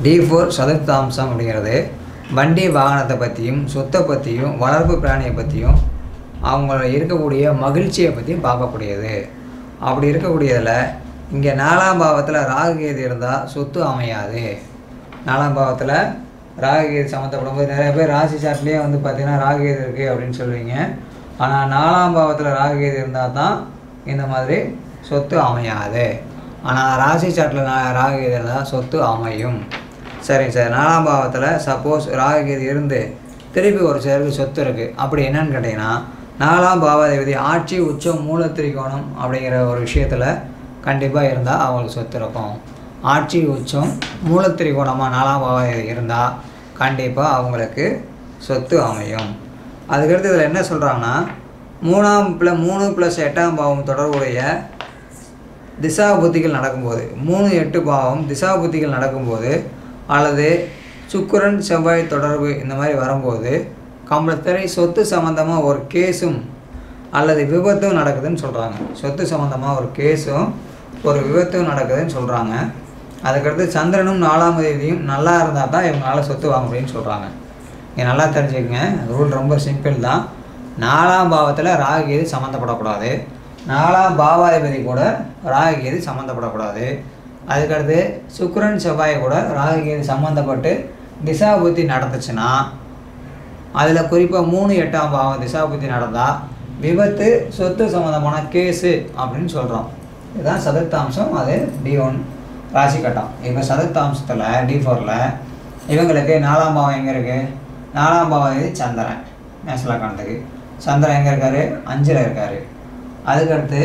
D four சதுர்த்தாம்சம் அப்படிங்கிறது வண்டி வாகனத்தை பற்றியும் சொத்தை பற்றியும் வளர்ப்பு பிராணியை பற்றியும் அவங்கள இருக்கக்கூடிய மகிழ்ச்சியை பற்றியும் பார்க்கக்கூடியது அப்படி இருக்கக்கூடியதில் இங்கே நாலாம் பாவத்தில் ராகுகேது இருந்தால் சொத்து அமையாது நாலாம் பாவத்தில் ராகுகேது சம்மந்தப்படும் போது நிறைய பேர் ராசி சாட்லேயே வந்து பார்த்தீங்கன்னா ராகுகேது இருக்குது அப்படின்னு சொல்லுவீங்க ஆனால் நாலாம் பாவத்தில் ராகுகேது இருந்தால் தான் இந்த மாதிரி சொத்து அமையாது ஆனால் ராசி சாட்டில் நான் ராகுகேது இருந்தால் சொத்து அமையும் சரிங்க சார் நாலாம் பாவத்தில் சப்போஸ் ராகுகேது இருந்து திருப்பி ஒரு சிலருக்கு சொத்து இருக்குது அப்படி என்னன்னு கேட்டிங்கன்னா நாலாம் பாவாதிபதி ஆட்சி உச்சம் மூலத்திரிகோணம் அப்படிங்கிற ஒரு விஷயத்தில் கண்டிப்பாக இருந்தால் அவங்களுக்கு சொத்து இருக்கும் ஆட்சி உச்சம் மூலத்திரிகோணமாக நாலாம் பாவாதிபதி இருந்தால் கண்டிப்பாக அவங்களுக்கு சொத்து அமையும் அதுக்கடுத்து இதில் என்ன சொல்கிறாங்கன்னா மூணாம் ப்ள மூணு ப்ளஸ் எட்டாம் பாவம் தொடர்புடைய திசா புத்திகள் நடக்கும்போது மூணு எட்டு பாவம் திசா புத்திகள் நடக்கும்போது அல்லது சுக்கிரன் செவ்வாய் தொடர்பு இந்த மாதிரி வரும்போது கம்பளத்தரை சொத்து சம்மந்தமாக ஒரு கேஸும் அல்லது விபத்தும் நடக்குதுன்னு சொல்கிறாங்க சொத்து சம்மந்தமாக ஒரு கேஸும் ஒரு விபத்தும் நடக்குதுன்னு சொல்கிறாங்க அதுக்கடுத்து சந்திரனும் நாலாம் தேதியும் நல்லா இருந்தால் தான் இவங்களால சொத்து வாங்க முடியும்னு சொல்கிறாங்க நீங்கள் நல்லா தெரிஞ்சுக்கங்க ரூல் ரொம்ப சிம்பிள் தான் நாலாம் பாவத்தில் ராகுகேது சம்மந்தப்படக்கூடாது நாலாம் பாவாதிபதி கூட ராகுகேது சம்மந்தப்படக்கூடாது அதுக்கடுத்து சுக்கிரன் செவ்வாய் கூட ராகுகேது சம்மந்தப்பட்டு திசா புத்தி நடந்துச்சுன்னா அதில் குறிப்பாக மூணு எட்டாம் பாவம் திசா புத்தி நடந்தால் விபத்து சொத்து சம்மந்தமான கேஸு அப்படின்னு சொல்கிறோம் இதுதான் சதுர்த்தாம்சம் அது டி ஒன் ராசி கட்டம் இப்போ சதுர்த்தாம்சத்தில் டி ஃபோரில் இவங்களுக்கு நாலாம் பாவம் எங்கே இருக்குது நாலாம் பாவம் இது சந்திரன் மேசலக்கணத்துக்கு சந்திரன் எங்கே இருக்கார் அஞ்சில் இருக்கார் அதுக்கடுத்து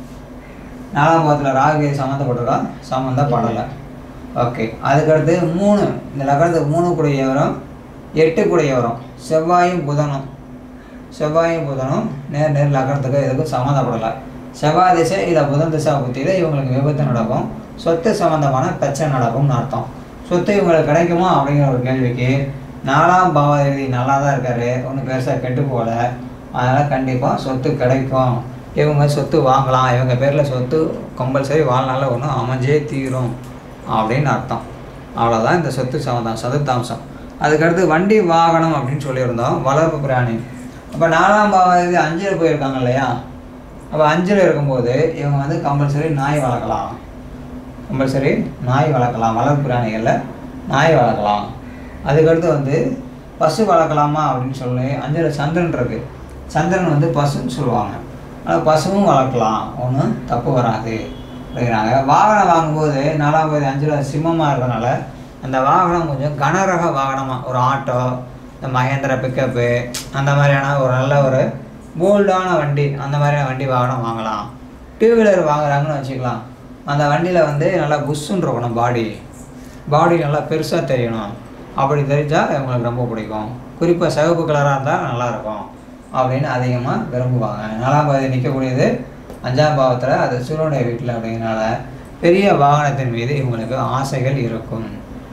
நாலாம் பாவத்தில் ராகு சம்மந்தப்பட்டிருக்கா சம்மந்தப்படலை ஓகே அதுக்கடுத்து மூணு இந்த லக்கணத்துக்கு மூணு கூடிய வரும் எட்டு கூடிய வரும் செவ்வாயும் புதனும் செவ்வாயும் புதனும் நேர் நேர் லக்கணத்துக்கு இதுக்கும் சம்மந்தப்படலை செவ்வாய் திசை இல்லை புதன் திசை புத்தியில் இவங்களுக்கு விபத்து நடக்கும் சொத்து சம்மந்தமான பிரச்சனை நடக்கும்னு அர்த்தம் சொத்து இவங்களுக்கு கிடைக்குமா அப்படிங்கிற ஒரு கேள்விக்கு நாலாம் பாவாதிபதி நல்லா தான் இருக்காரு ஒன்றும் பெருசாக கெட்டு போகல அதனால் கண்டிப்பாக சொத்து கிடைக்கும் இவங்க சொத்து வாங்கலாம் இவங்க பேரில் சொத்து கம்பல்சரி வாழ்நாளில் ஒன்றும் அமைஞ்சே தீரும் அப்படின்னு அர்த்தம் அவ்வளோதான் இந்த சொத்து சமதம் சதுர்த்தாம்சம் அதுக்கடுத்து வண்டி வாகனம் அப்படின்னு சொல்லியிருந்தோம் வளர்ப்பு பிராணி அப்போ நாலாம் பாவாதிபதி அஞ்சில் போயிருக்காங்க இல்லையா அப்போ அஞ்சில் இருக்கும்போது இவங்க வந்து கம்பல்சரி நாய் வளர்க்கலாம் கம்பல்சரி நாய் வளர்க்கலாம் வளர்ப்பு பிராணிகளில் நாய் வளர்க்கலாம் அதுக்கடுத்து வந்து பசு வளர்க்கலாமா அப்படின்னு சொல்லி அஞ்சில் சந்திரன் இருக்கு சந்திரன் வந்து பசுன்னு சொல்லுவாங்க ஆனால் பசுவும் வளர்க்கலாம் ஒன்றும் தப்பு வராது அப்படிங்கிறாங்க வாகனம் வாங்கும்போது நாலாம் போது அஞ்சில் சிம்மமாக இருக்கிறனால அந்த வாகனம் கொஞ்சம் கனரக வாகனமாக ஒரு ஆட்டோ இந்த மகேந்திர பிக்கப்பு அந்த மாதிரியான ஒரு நல்ல ஒரு போல்டான வண்டி அந்த மாதிரியான வண்டி வாகனம் வாங்கலாம் டூ வீலர் வாங்குறாங்கன்னு வச்சுக்கலாம் அந்த வண்டியில் வந்து நல்லா புஷ்ஷுன்னு இருக்கணும் பாடி பாடி நல்லா பெருசாக தெரியணும் அப்படி தெரிஞ்சால் இவங்களுக்கு ரொம்ப பிடிக்கும் குறிப்பாக சிவப்பு கலராக இருந்தால் நல்லாயிருக்கும் அப்படின்னு அதிகமாக விரும்புவாங்க நாலாம் பாவதி நிற்கக்கூடியது அஞ்சாம் பாவத்தில் அது சூரியனுடைய வீட்டில் அப்படிங்கிறனால பெரிய வாகனத்தின் மீது இவங்களுக்கு ஆசைகள் இருக்கும்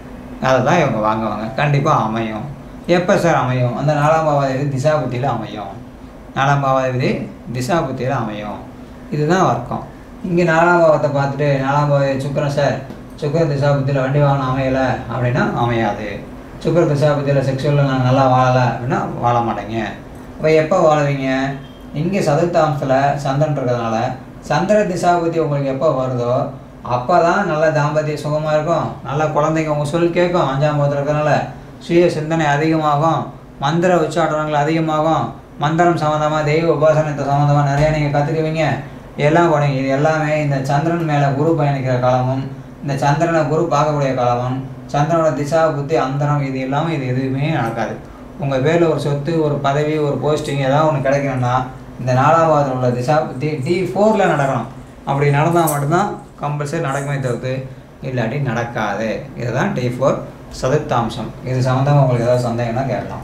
அதை தான் இவங்க வாங்குவாங்க கண்டிப்பாக அமையும் எப்போ சார் அமையும் அந்த நாலாம் பாவாதிபதி திசா புத்தியில் அமையும் நாலாம் பாவாதிபதி திசா புத்தியில் அமையும் இதுதான் வர்க்கம் இங்கே நாலாம் பாவத்தை பார்த்துட்டு நாலாம் பாவதி சுக்கரன் சார் சுக்கர திசா புத்தியில் வண்டி வாகனம் அமையலை அப்படின்னா அமையாது சுக்கர திசா புத்தியில் செக்ஷுவலில் நான் நல்லா வாழலை அப்படின்னா வாழ மாட்டேங்க அப்போ எப்போ வாழுவீங்க இங்கே சதுர்த்தாம்சத்தில் சந்திரன் இருக்கிறதுனால சந்திர திசாபதி உங்களுக்கு எப்போ வருதோ அப்போ தான் நல்ல தாம்பத்திய சுகமாக இருக்கும் நல்ல குழந்தைங்க உங்கள் சொல் கேட்கும் அஞ்சாம் பாவத்தில் இருக்கிறதுனால சுய சிந்தனை அதிகமாகும் மந்திர உச்சாட்டங்கள் அதிகமாகும் மந்திரம் சம்மந்தமாக தெய்வ உபாசனத்தை சம்மந்தமாக நிறையா நீங்கள் கற்றுக்குவீங்க எல்லாம் போனீங்க இது எல்லாமே இந்த சந்திரன் மேலே குரு பயணிக்கிற காலமும் இந்த சந்திரனை குரு பார்க்கக்கூடிய காலமும் சந்திரனோட திசா புத்தி அந்தரம் இது இல்லாமல் இது எதுவுமே நடக்காது உங்கள் பேரில் ஒரு சொத்து ஒரு பதவி ஒரு போஸ்டிங் ஏதாவது ஒன்று கிடைக்கணும்னா இந்த நாலாம் பாவத்தில் உள்ள திசா டி டி ஃபோரில் நடக்கணும் அப்படி நடந்தால் மட்டும்தான் கம்பல்சரி நடக்குமே தவிர்த்து இல்லாட்டி நடக்காது இதுதான் டி ஃபோர் சதுர்த்தாம்சம் இது சம்மந்தமாக உங்களுக்கு ஏதாவது சந்தேகம்னா கேட்கலாம்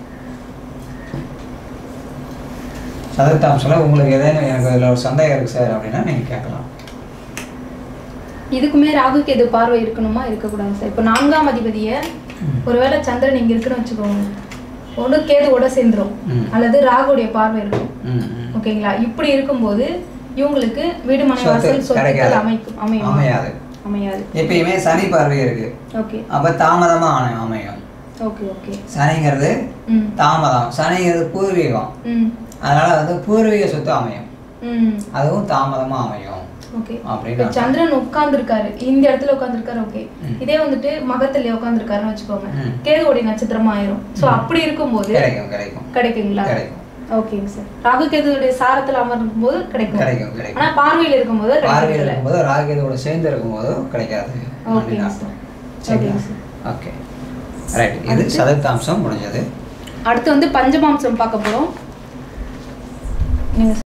சதுர்த்தாம்சத்தில் உங்களுக்கு ஏதேனும் எனக்கு இதில் ஒரு சந்தேகம் இருக்குது சார் அப்படின்னா நீங்கள் கேட்கலாம் இதுக்குமே ராகு கேது பார்வை இருக்கணுமா இருக்கக்கூடாது சார் இப்போ நான்காம் அதிபதியை ஒருவேளை சந்திரன் இங்க இருக்குன்னு வச்சுக்கோங்க ஒன்று கேதுவோட சேர்ந்துரும் ம். அல்லது ராகுடைய பார்வை இருக்கும் ம் ம் ஓகேங்களா இப்படி இருக்கும்போது இவங்களுக்கு வீடு மனை சொத்து வாசல் சொத்துக்கள் கிடைக்காது. அமைக்கும் அமையும் அமையாது அமையாது எப்பயுமே சனி பார்வை இருக்கு ஓகே அப்போ தாமதமாக அமை அமையும் ஓகே ஓகே சனிங்கிறது ம் தாமதம் சனிங்கிறது பூர்வீகம் ம் அதனால வந்து பூர்வீக சொத்து அமையும் ம் அதுவும் தாமதமாக அமையும் ஓகே அப்படின்னு இப்போ சந்திரன் உட்கார்ந்துருக்காரு இந்த இடத்துல உட்கார்ந்துருக்காரு ஓகே ம். இதே வந்துட்டு மகத்துல உட்கார்ந்துருக்காருன்னு வச்சுக்கோங்க ம். கேதுவோடைய நட்சத்திரமா ஆயிரும் ஸோ அப்படி இருக்கும்போது கிடைக்கும் கிடைக்கும் கிடைக்குங்களா கிடைக்கும் ஓகேங்க சார் ராகு கேதுவுடைய சாரத்துல அமர்ந்தும் போது கிடைக்கும் கிடைக்கும் கிடைக்கும் ஆனா பார்வையில் இருக்கும்போது பார்வையில் கிடைக்கல இருக்கும்போது ராகேதோட சேர்ந்து இருக்கும்போது கிடைக்காது ஓகேங்க சார் சரிங்களா ஓகேங்க சார் ஓகே ரைட் இது சதுர்த்தாம்சம் முடிஞ்சது அடுத்து வந்து பஞ்சமாம்சம் பார்க்க போறோம் நீங்க